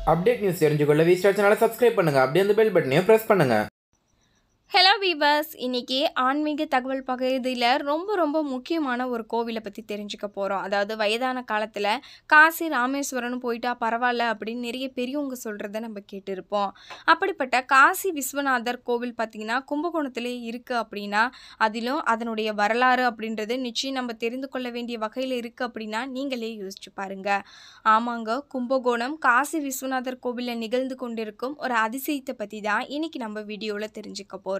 update news தெரிஞ்சுக்கொள்ள V Star சேனலை subscribe பண்ணுங்கள் அப்படியே அந்த பெல் பட்டனையும் ப்ரெஸ் பண்ணுங்கள் ஹலோ வீவர்ஸ் இன்னைக்கு ஆன்மீக தகவல் பகுதியில் ரொம்ப ரொம்ப முக்கியமான ஒரு கோவிலை பற்றி தெரிஞ்சுக்க போகிறோம் அதாவது வயதான காலத்தில் காசி ராமேஸ்வரன் போயிட்டா பரவாயில்ல அப்படின்னு நிறைய பெரியவங்க சொல்கிறத நம்ம கேட்டிருப்போம் அப்படிப்பட்ட காசி விஸ்வநாதர் கோவில் பார்த்திங்கன்னா கும்பகோணத்திலே இருக்குது அப்படின்னா அதிலும் அதனுடைய வரலாறு அப்படின்றது நிச்சயம் நம்ம தெரிந்து கொள்ள வேண்டிய வகையில் இருக்குது அப்படின்னா நீங்களே யோசிச்சு பாருங்க ஆமாங்க கும்பகோணம் காசி விஸ்வநாதர் கோவிலில் நிகழ்ந்து கொண்டிருக்கும் ஒரு அதிசயத்தை பற்றி தான் இன்னைக்கு நம்ம வீடியோவில் தெரிஞ்சுக்க போகிறோம்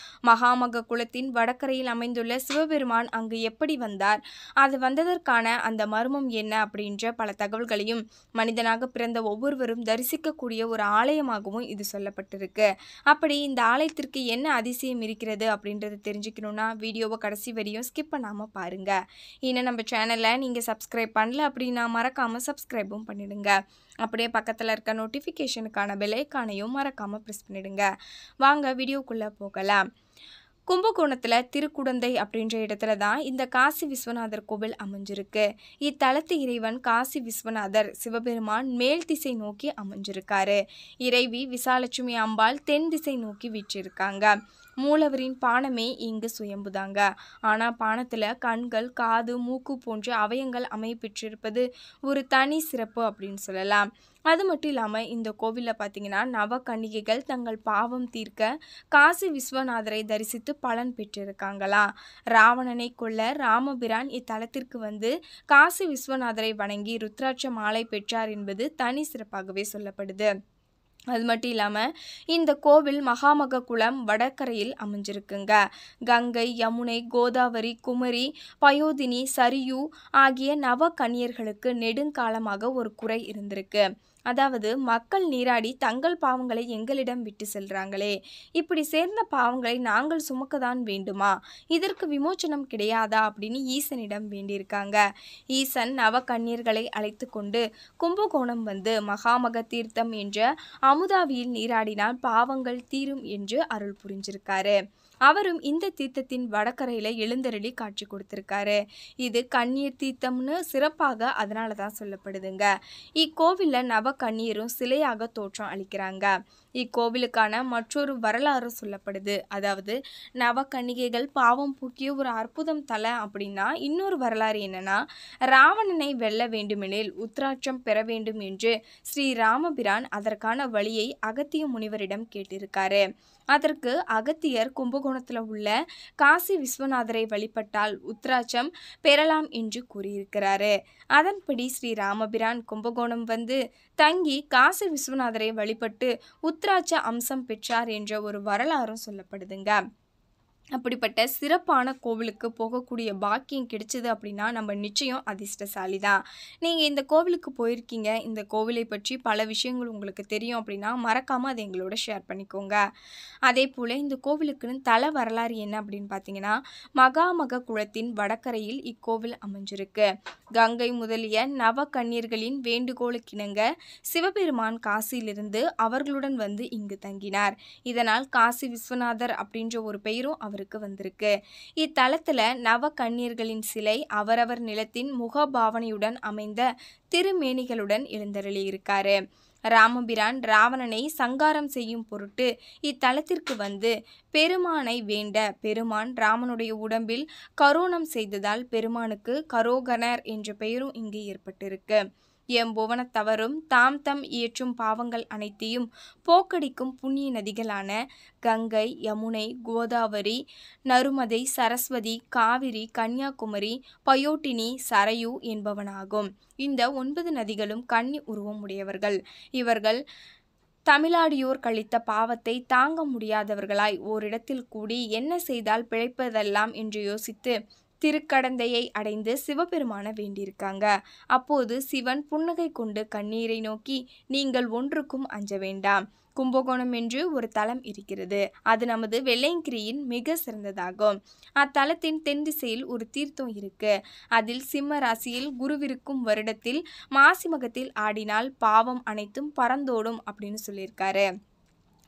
மகாமக குலத்தின் வடக்கரையில் அமைந்துள்ள சிவபெருமான் அங்கு எப்படி வந்தார் அது வந்ததற்கான அந்த மர்மம் என்ன அப்படின்ற பல தகவல்களையும் மனிதனாக பிறந்த ஒவ்வொருவரும் தரிசிக்கக்கூடிய ஒரு ஆலயமாகவும் இது சொல்லப்பட்டிருக்கு அப்படி இந்த ஆலயத்திற்கு என்ன அதிசயம் இருக்கிறது அப்படின்றத தெரிஞ்சுக்கணுன்னா வீடியோவை கடைசி வரையும் ஸ்கிப் பண்ணாமல் பாருங்க இன்னும் நம்ம சேனலை நீங்கள் சப்ஸ்கிரைப் பண்ணல அப்படின்னா மறக்காமல் சப்ஸ்கிரைபும் பண்ணிடுங்க அப்படியே பக்கத்தில் இருக்க நோட்டிஃபிகேஷனுக்கான பெல்லைக்கானையும் மறக்காமல் ப்ரெஸ் பண்ணிடுங்க வாங்க வீடியோக்குள்ளே போகலாம் கும்பகோணத்தில் திருக்குடந்தை அப்படின்ற இடத்துல தான் இந்த காசி விஸ்வநாதர் கோவில் அமைஞ்சிருக்கு இத்தலத்து இறைவன் காசி விஸ்வநாதர் சிவபெருமான் மேல் திசை நோக்கி அமைஞ்சிருக்காரு இறைவி விசாலட்சுமி அம்பாள் தென் திசை நோக்கி வீற்றிருக்காங்க மூலவரின் பானமே இங்கு சுயம்புதாங்க ஆனால் பானத்தில் கண்கள் காது மூக்கு போன்ற அவயங்கள் அமைப்பெற்றிருப்பது ஒரு தனி சிறப்பு அப்படின்னு சொல்லலாம் அது மட்டும் இல்லாமல் இந்த கோவிலில் பார்த்தீங்கன்னா நவ கன்னிகைகள் தங்கள் பாவம் தீர்க்க காசி விஸ்வநாதரை தரிசித்து பலன் பெற்றிருக்காங்களா ராவணனை கொல்ல ராமபிரான் இத்தலத்திற்கு வந்து காசி விஸ்வநாதரை வணங்கி ருத்ராட்ச மாலை பெற்றார் என்பது தனி சிறப்பாகவே சொல்லப்படுது அது மட்டும் இல்லாமல் இந்த கோவில் மகாமக குளம் வடகரையில் அமைஞ்சிருக்குங்க கங்கை யமுனை கோதாவரி குமரி பயோதினி சரியு ஆகிய நவ கன்னியர்களுக்கு நெடுங்காலமாக ஒரு குறை இருந்திருக்கு அதாவது மக்கள் நீராடி தங்கள் பாவங்களை எங்களிடம் விட்டு செல்றாங்களே இப்படி சேர்ந்த பாவங்களை நாங்கள் சுமக்கத்தான் வேண்டுமா இதற்கு விமோச்சனம் கிடையாதா அப்படின்னு ஈசனிடம் வேண்டியிருக்காங்க ஈசன் நவ கன்னியர்களை அழைத்து கொண்டு கும்பகோணம் வந்து மகாமக தீர்த்தம் என்ற அமுதாவியில் நீராடினால் பாவங்கள் தீரும் என்று அருள் புரிஞ்சிருக்காரு அவரும் இந்த தீர்த்தத்தின் வடகரையில் எழுந்தருளி காட்சி கொடுத்திருக்காரு இது கண்ணீர் தீர்த்தம்னு சிறப்பாக அதனால தான் சொல்லப்படுதுங்க இக்கோவிலில் நவ கண்ணீரும் சிலையாக தோற்றம் அளிக்கிறாங்க இக்கோவிலுக்கான மற்றொரு வரலாறு சொல்லப்படுது அதாவது நவ கன்னிகைகள் பாவம் பூக்கிய ஒரு அற்புதம் தலை அப்படின்னா இன்னொரு வரலாறு என்னன்னா ராவணனை வெல்ல வேண்டுமெனில் உத்ராட்சம் பெற வேண்டும் என்று ஸ்ரீ ராமபிரான் அதற்கான வழியை அகத்திய முனிவரிடம் கேட்டிருக்காரு அதற்கு அகத்தியர் கும்பகோணத்தில் உள்ள காசி விஸ்வநாதரை வழிபட்டால் உத்ராட்சம் பெறலாம் என்று கூறியிருக்கிறாரு அதன்படி ஸ்ரீ ராமபிரான் கும்பகோணம் வந்து தங்கி காசி விஸ்வநாதரை வழிபட்டு உத்ராட்ச அம்சம் பெற்றார் என்ற ஒரு வரலாறும் சொல்லப்படுதுங்க அப்படிப்பட்ட சிறப்பான கோவிலுக்கு போகக்கூடிய பாக்கியம் கிடைச்சது அப்படின்னா நம்ம நிச்சயம் அதிர்ஷ்டசாலி தான் நீங்கள் இந்த கோவிலுக்கு போயிருக்கீங்க இந்த கோவிலை பற்றி பல விஷயங்கள் உங்களுக்கு தெரியும் அப்படின்னா மறக்காமல் அதை எங்களோட ஷேர் பண்ணிக்கோங்க அதே போல் இந்த கோவிலுக்குன்னு தல வரலாறு என்ன அப்படின்னு பார்த்தீங்கன்னா மகாமக குளத்தின் வடக்கரையில் இக்கோவில் அமைஞ்சிருக்கு கங்கை முதலிய நவ கன்னியர்களின் வேண்டுகோளுக்கிணங்க சிவபெருமான் காசியிலிருந்து அவர்களுடன் வந்து இங்கு தங்கினார் இதனால் காசி விஸ்வநாதர் அப்படின்ற ஒரு பெயரும் அவர் அவருக்கு வந்திருக்கு இத்தலத்தில் நவ கன்னியர்களின் சிலை அவரவர் நிலத்தின் முகபாவனையுடன் அமைந்த திருமேனிகளுடன் எழுந்தருளியிருக்காரு ராமபிரான் ராவணனை சங்காரம் செய்யும் பொருட்டு இத்தலத்திற்கு வந்து பெருமானை வேண்ட பெருமான் ராமனுடைய உடம்பில் கரோணம் செய்ததால் பெருமானுக்கு கரோகனர் என்ற பெயரும் இங்கு ஏற்பட்டிருக்கு எம்புவனத்தவரும் தாம் தம் இயற்றும் பாவங்கள் அனைத்தையும் போக்கடிக்கும் புண்ணிய நதிகளான கங்கை யமுனை கோதாவரி நருமதை சரஸ்வதி காவிரி கன்னியாகுமரி பயோட்டினி சரையு என்பவனாகும் இந்த ஒன்பது நதிகளும் கன்னி உருவம் உடையவர்கள் இவர்கள் தமிழாடியோர் கழித்த பாவத்தை தாங்க முடியாதவர்களாய் ஓரிடத்தில் கூடி என்ன செய்தால் பிழைப்பதெல்லாம் என்று யோசித்து திருக்கடந்தையை அடைந்து சிவபெருமான வேண்டியிருக்காங்க அப்போது சிவன் புன்னகை கொண்டு கண்ணீரை நோக்கி நீங்கள் ஒன்றுக்கும் அஞ்ச வேண்டாம் கும்பகோணம் என்று ஒரு தலம் இருக்கிறது அது நமது வெள்ளையங்கிரியின் மிக சிறந்ததாகும் அத்தலத்தின் தென் திசையில் ஒரு தீர்த்தம் இருக்கு அதில் சிம்ம ராசியில் குருவிருக்கும் வருடத்தில் மாசிமகத்தில் ஆடினால் பாவம் அனைத்தும் பறந்தோடும் அப்படின்னு சொல்லியிருக்காரு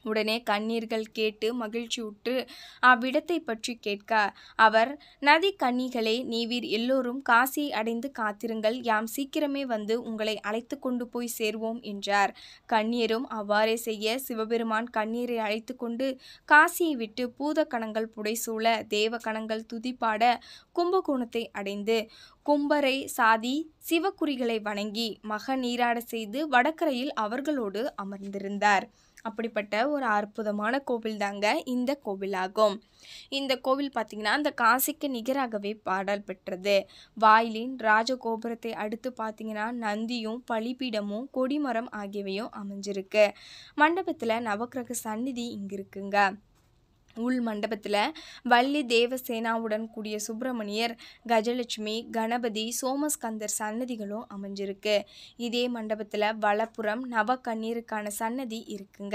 உடனே கண்ணீர்கள் கேட்டு மகிழ்ச்சியுற்று அவ்விடத்தை பற்றி கேட்க அவர் நதி கன்னிகளே நீவீர் எல்லோரும் காசியை அடைந்து காத்திருங்கள் யாம் சீக்கிரமே வந்து உங்களை அழைத்து கொண்டு போய் சேர்வோம் என்றார் கண்ணீரும் அவ்வாறே செய்ய சிவபெருமான் கண்ணீரை அழைத்து கொண்டு காசியை விட்டு பூத கணங்கள் புடைசூழ தேவ கணங்கள் துதிப்பாட கும்பகோணத்தை அடைந்து கும்பரை சாதி சிவக்குறிகளை வணங்கி மக நீராட செய்து வடக்கரையில் அவர்களோடு அமர்ந்திருந்தார் அப்படிப்பட்ட ஒரு அற்புதமான கோவில் தாங்க இந்த கோவிலாகும் இந்த கோவில் பார்த்திங்கன்னா அந்த காசிக்கு நிகராகவே பாடல் பெற்றது வாயிலின் ராஜகோபுரத்தை அடுத்து பார்த்திங்கன்னா நந்தியும் பலிபீடமும் கொடிமரம் ஆகியவையும் அமைஞ்சிருக்கு மண்டபத்தில் நவக்கிரக சந்நிதி இங்கே இருக்குங்க உள் மண்டபத்தில் வள்ளி தேவசேனாவுடன் கூடிய சுப்பிரமணியர் கஜலட்சுமி கணபதி சோமஸ்கந்தர் சன்னதிகளும் அமைஞ்சிருக்கு இதே மண்டபத்தில் வலப்புறம் நவக்கண்ணீருக்கான சன்னதி இருக்குங்க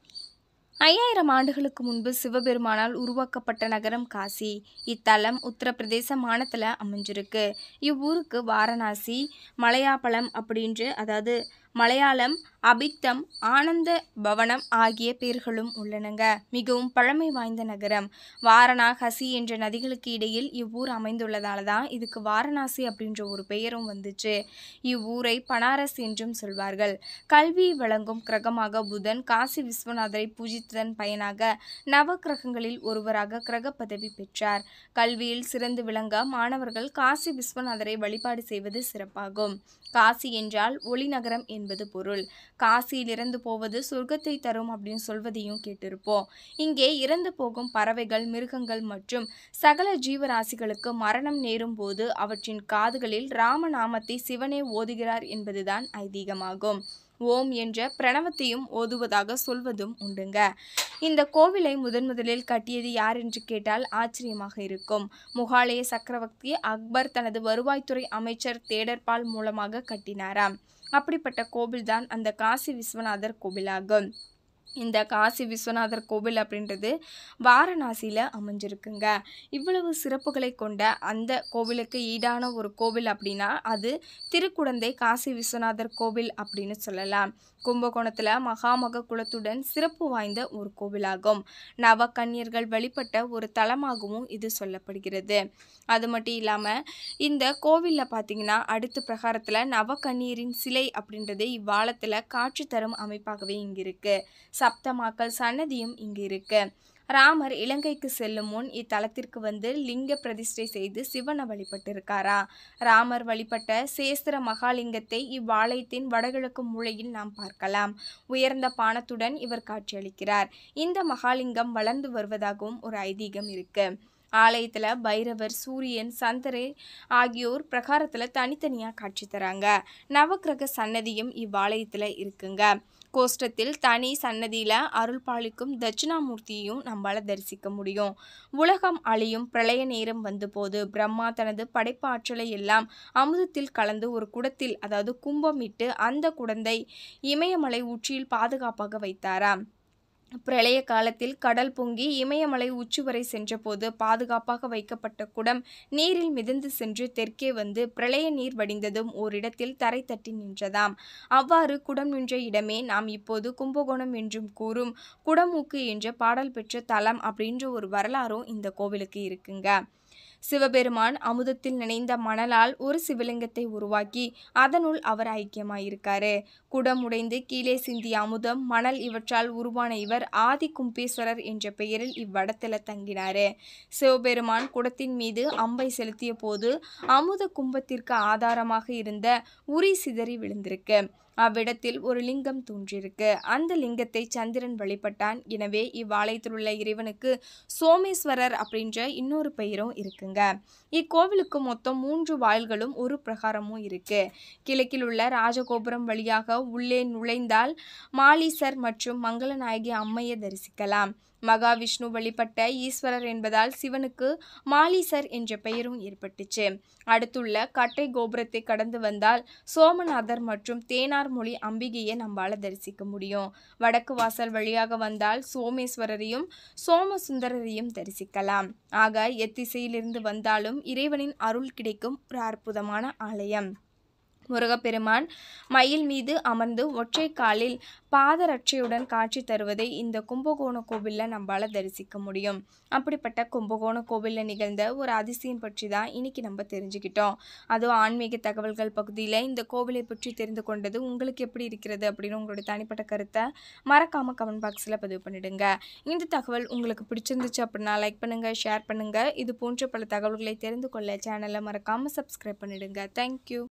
ஐயாயிரம் ஆண்டுகளுக்கு முன்பு சிவபெருமானால் உருவாக்கப்பட்ட நகரம் காசி இத்தலம் உத்தரப்பிரதேச மாநிலத்தில் அமைஞ்சிருக்கு இவ்வூருக்கு வாரணாசி மலையாப்பழம் அப்படின்று அதாவது மலையாளம் அபிக்தம் ஆனந்த பவனம் ஆகிய பெயர்களும் உள்ளனங்க மிகவும் பழமை வாய்ந்த நகரம் வாரணா ஹசி என்ற நதிகளுக்கு இடையில் இவ்வூர் அமைந்துள்ளதால தான் இதுக்கு வாரணாசி அப்படின்ற ஒரு பெயரும் வந்துச்சு இவ்வூரை பனாரஸ் என்றும் சொல்வார்கள் கல்வி வழங்கும் கிரகமாக புதன் காசி விஸ்வநாதரை பூஜித்ததன் பயனாக நவ கிரகங்களில் ஒருவராக கிரக பதவி பெற்றார் கல்வியில் சிறந்து விளங்க மாணவர்கள் காசி விஸ்வநாதரை வழிபாடு செய்வது சிறப்பாகும் காசி என்றால் ஒளி நகரம் என்பது பொருள் காசியில் இறந்து போவது சொர்க்கத்தை தரும் அப்படின்னு சொல்வதையும் கேட்டிருப்போம் இங்கே இறந்து போகும் பறவைகள் மிருகங்கள் மற்றும் சகல ஜீவராசிகளுக்கு மரணம் நேரும் போது அவற்றின் காதுகளில் ராமநாமத்தை சிவனே ஓதுகிறார் என்பதுதான் ஐதீகமாகும் ஓம் என்ற பிரணவத்தையும் ஓதுவதாக சொல்வதும் உண்டுங்க இந்த கோவிலை முதன் முதலில் கட்டியது யார் என்று கேட்டால் ஆச்சரியமாக இருக்கும் முகாலய சக்கரவர்த்தி அக்பர் தனது வருவாய்த்துறை அமைச்சர் தேடர்பால் மூலமாக கட்டினாராம் அப்படிப்பட்ட கோவில்தான் அந்த காசி விஸ்வநாதர் கோவிலாகும் இந்த காசி விஸ்வநாதர் கோவில் அப்படின்றது வாரணாசியில் அமைஞ்சிருக்குங்க இவ்வளவு சிறப்புகளை கொண்ட அந்த கோவிலுக்கு ஈடான ஒரு கோவில் அப்படின்னா அது திருக்குடந்தை காசி விஸ்வநாதர் கோவில் அப்படின்னு சொல்லலாம் கும்பகோணத்தில் மகாமக குலத்துடன் சிறப்பு வாய்ந்த ஒரு கோவிலாகும் நவக்கன்னியர்கள் வழிபட்ட ஒரு தலமாகவும் இது சொல்லப்படுகிறது அது மட்டும் இல்லாமல் இந்த கோவிலில் பார்த்தீங்கன்னா அடுத்த பிரகாரத்தில் நவக்கன்னியரின் சிலை அப்படின்றது இவ்வாலத்தில் காட்சி தரும் அமைப்பாகவே இங்கே இருக்குது சப்தமாக்கள் சன்னதியும் இங்கே இருக்குது ராமர் இலங்கைக்கு செல்லும் முன் இத்தலத்திற்கு வந்து லிங்க பிரதிஷ்டை செய்து சிவனை வழிபட்டிருக்காரா ராமர் வழிபட்ட சேஸ்திர மகாலிங்கத்தை இவ்வாலயத்தின் வடகிழக்கு மூலையில் நாம் பார்க்கலாம் உயர்ந்த பானத்துடன் இவர் காட்சியளிக்கிறார் இந்த மகாலிங்கம் வளர்ந்து வருவதாகவும் ஒரு ஐதீகம் இருக்கு ஆலயத்தில் பைரவர் சூரியன் சந்தரே ஆகியோர் பிரகாரத்தில் தனித்தனியாக காட்சி தராங்க நவக்கிரக சன்னதியும் இவ்வாலயத்தில் இருக்குங்க கோஷ்டத்தில் தனி சன்னதியில் அருள் பாலிக்கும் தட்சிணாமூர்த்தியையும் நம்மளால் தரிசிக்க முடியும் உலகம் அழியும் பிரளய நேரம் வந்தபோது பிரம்மா தனது படைப்பாற்றலை எல்லாம் அமுதத்தில் கலந்து ஒரு குடத்தில் அதாவது கும்பமிட்டு அந்த குடந்தை இமயமலை உச்சியில் பாதுகாப்பாக வைத்தாராம் பிரளய காலத்தில் கடல் பொங்கி இமயமலை உச்சி வரை சென்றபோது பாதுகாப்பாக வைக்கப்பட்ட குடம் நீரில் மிதந்து சென்று தெற்கே வந்து பிரளய நீர் வடிந்ததும் ஓரிடத்தில் தரை தட்டி நின்றதாம் அவ்வாறு குடம் நின்ற இடமே நாம் இப்போது கும்பகோணம் என்றும் கூறும் குடமூக்கு என்ற பாடல் பெற்ற தலம் அப்படின்ற ஒரு வரலாறும் இந்த கோவிலுக்கு இருக்குங்க சிவபெருமான் அமுதத்தில் நினைந்த மணலால் ஒரு சிவலிங்கத்தை உருவாக்கி அதனுள் அவர் ஐக்கியமாயிருக்காரு குடம் உடைந்து கீழே சிந்திய அமுதம் மணல் இவற்றால் உருவான இவர் ஆதி கும்பேஸ்வரர் என்ற பெயரில் இவ்வடத்தில் தங்கினாரு சிவபெருமான் குடத்தின் மீது அம்பை செலுத்திய போது அமுத கும்பத்திற்கு ஆதாரமாக இருந்த உரி சிதறி விழுந்திருக்கு அவ்விடத்தில் ஒரு லிங்கம் தோன்றியிருக்கு அந்த லிங்கத்தை சந்திரன் வழிபட்டான் எனவே இவ்வாலயத்தில் உள்ள இறைவனுக்கு சோமேஸ்வரர் அப்படின்ற இன்னொரு பெயரும் இருக்குங்க இக்கோவிலுக்கு மொத்தம் மூன்று வாயில்களும் ஒரு பிரகாரமும் இருக்கு கிழக்கில் உள்ள ராஜகோபுரம் வழியாக உள்ளே நுழைந்தால் மாலீசர் மற்றும் மங்களநாயகி அம்மையை தரிசிக்கலாம் மகாவிஷ்ணு வழிபட்ட ஈஸ்வரர் என்பதால் சிவனுக்கு மாலீசர் என்ற பெயரும் ஏற்பட்டுச்சு அடுத்துள்ள கட்டை கோபுரத்தை கடந்து வந்தால் சோமநாதர் மற்றும் தேனார் மொழி அம்பிகையை நம்மால தரிசிக்க முடியும் வடக்கு வாசல் வழியாக வந்தால் சோமேஸ்வரரையும் சோமசுந்தரரையும் தரிசிக்கலாம் ஆக எத்திசையிலிருந்து வந்தாலும் இறைவனின் அருள் கிடைக்கும் ஒரு அற்புதமான ஆலயம் முருகப்பெருமான் மயில் மீது அமர்ந்து ஒற்றை காலில் பாதரட்சையுடன் காட்சி தருவதை இந்த கும்பகோண கோவிலில் நம்மளால் தரிசிக்க முடியும் அப்படிப்பட்ட கும்பகோண கோவிலில் நிகழ்ந்த ஒரு அதிசயம் பற்றி தான் இன்னைக்கு நம்ம தெரிஞ்சுக்கிட்டோம் அதுவும் ஆன்மீக தகவல்கள் பகுதியில் இந்த கோவிலை பற்றி தெரிந்து கொண்டது உங்களுக்கு எப்படி இருக்கிறது அப்படின்னு உங்களுடைய தனிப்பட்ட கருத்தை மறக்காமல் கமெண்ட் பாக்ஸில் பதிவு பண்ணிடுங்க இந்த தகவல் உங்களுக்கு பிடிச்சிருந்துச்சு அப்படின்னா லைக் பண்ணுங்கள் ஷேர் பண்ணுங்கள் இது போன்ற பல தகவல்களை தெரிந்து கொள்ள சேனலை மறக்காமல் சப்ஸ்கிரைப் பண்ணிடுங்க தேங்க்யூ